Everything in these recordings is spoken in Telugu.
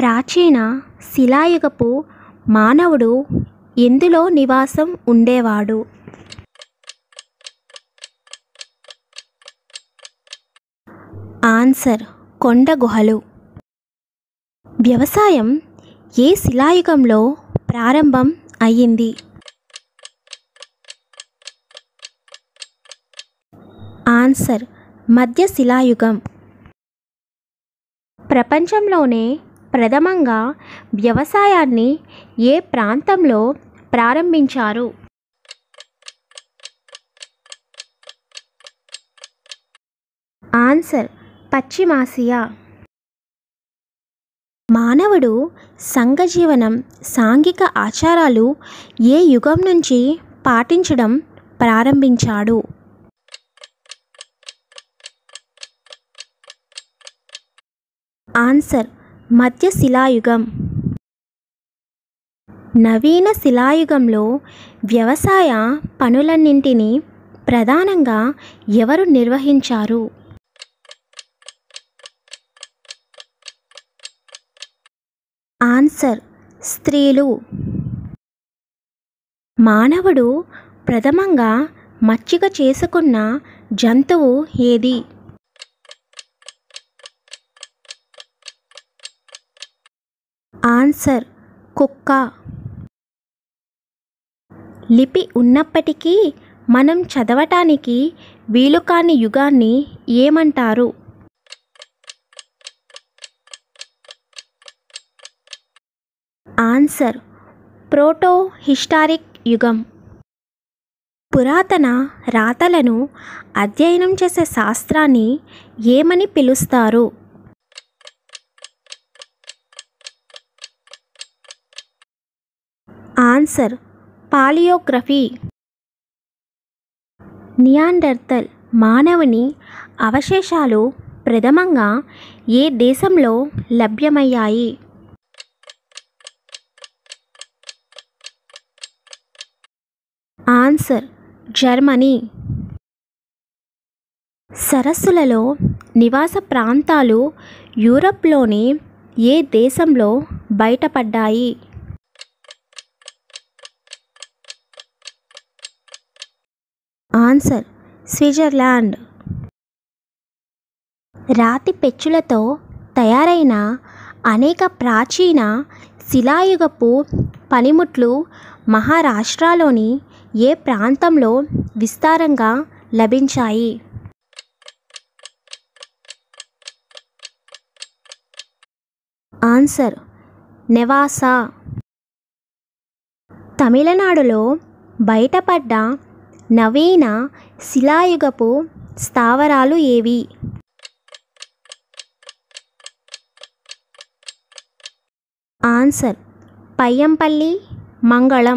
ప్రాచీన శిలాయుగపు మానవుడు ఎందులో నివాసం ఉండేవాడు ఆన్సర్ కొండ గుహలు వ్యవసాయం ఏ శిలాయుగంలో ప్రారంభం అయ్యింది ఆన్సర్ మధ్య శిలాయుగం ప్రపంచంలోనే ప్రథమంగా వ్యవసాయాన్ని ఏ ప్రాంతంలో ప్రారంభించారు ఆన్సర్ పశ్చిమాసియా మానవుడు సంఘజీవనం సాంఘిక ఆచారాలు ఏ యుగం నుంచి పాటించడం ప్రారంభించాడు ఆన్సర్ మధ్య శిలాయుగం నవీన శిలాయుగంలో వ్యవసాయ పనులన్నింటినీ ప్రధానంగా ఎవరు నిర్వహించారు ఆన్సర్ స్త్రీలు మానవుడు ప్రథమంగా మచ్చిక చేసుకున్న జంతువు ఏది ఆన్సర్ కుక్క లిపి ఉన్నప్పటికీ మనం చదవటానికి వీలు కాని యుగాన్ని ఏమంటారు ఆన్సర్ ప్రోటో హిస్టారిక్ యుగం పురాతన రాతలను అధ్యయనం చేసే శాస్త్రాన్ని ఏమని పిలుస్తారు ఆన్సర్ పాలియోగ్రఫీ నియాండర్తల్ మానవుని అవశేషాలు ప్రథమంగా ఏ దేశంలో లభ్యమయ్యాయి ఆన్సర్ జర్మనీ సరస్సులలో నివాస ప్రాంతాలు యూరప్లోని ఏ దేశంలో బయటపడ్డాయి ఆన్సర్ స్విట్జర్లాండ్ రాతి పెచ్చులతో తయారైన అనేక ప్రాచీన శిలాయుగపు పనిముట్లు మహారాష్ట్రలోని ఏ ప్రాంతంలో విస్తారంగా లభించాయి ఆన్సర్ నెవాసా తమిళనాడులో బయటపడ్డ నవీన శిలాయుగపు స్థావరాలు ఏవి ఆన్సర్ పయ్యంపల్లి మంగళం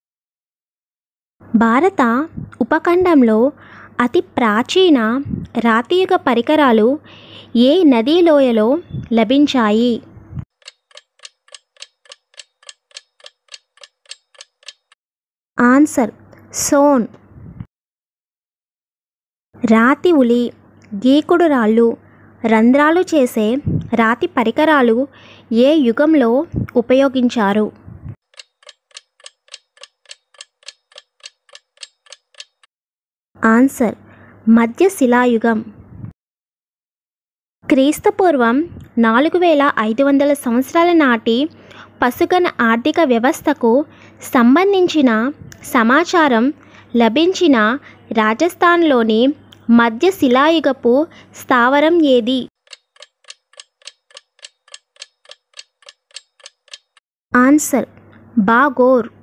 భారత ఉపఖండంలో అతి ప్రాచీన రాతియుగ పరికరాలు ఏ నదీ లోయలో లభించాయి ఆన్సర్ సోన్ రాతి ఉలి గీకుడు రాళ్ళు రంధ్రాలు చేసే రాతి పరికరాలు ఏ యుగంలో ఉపయోగించారు ఆన్సర్ మధ్య శిలాయుగం క్రీస్తుపూర్వం నాలుగు వేల ఐదు వందల సంవత్సరాల నాటి పసుగన ఆర్థిక వ్యవస్థకు సంబంధించిన సమాచారం లభించిన రాజస్థాన్లోని మధ్య శిలాయుగపు స్థావరం ఏది ఆన్సర్ బాగోర్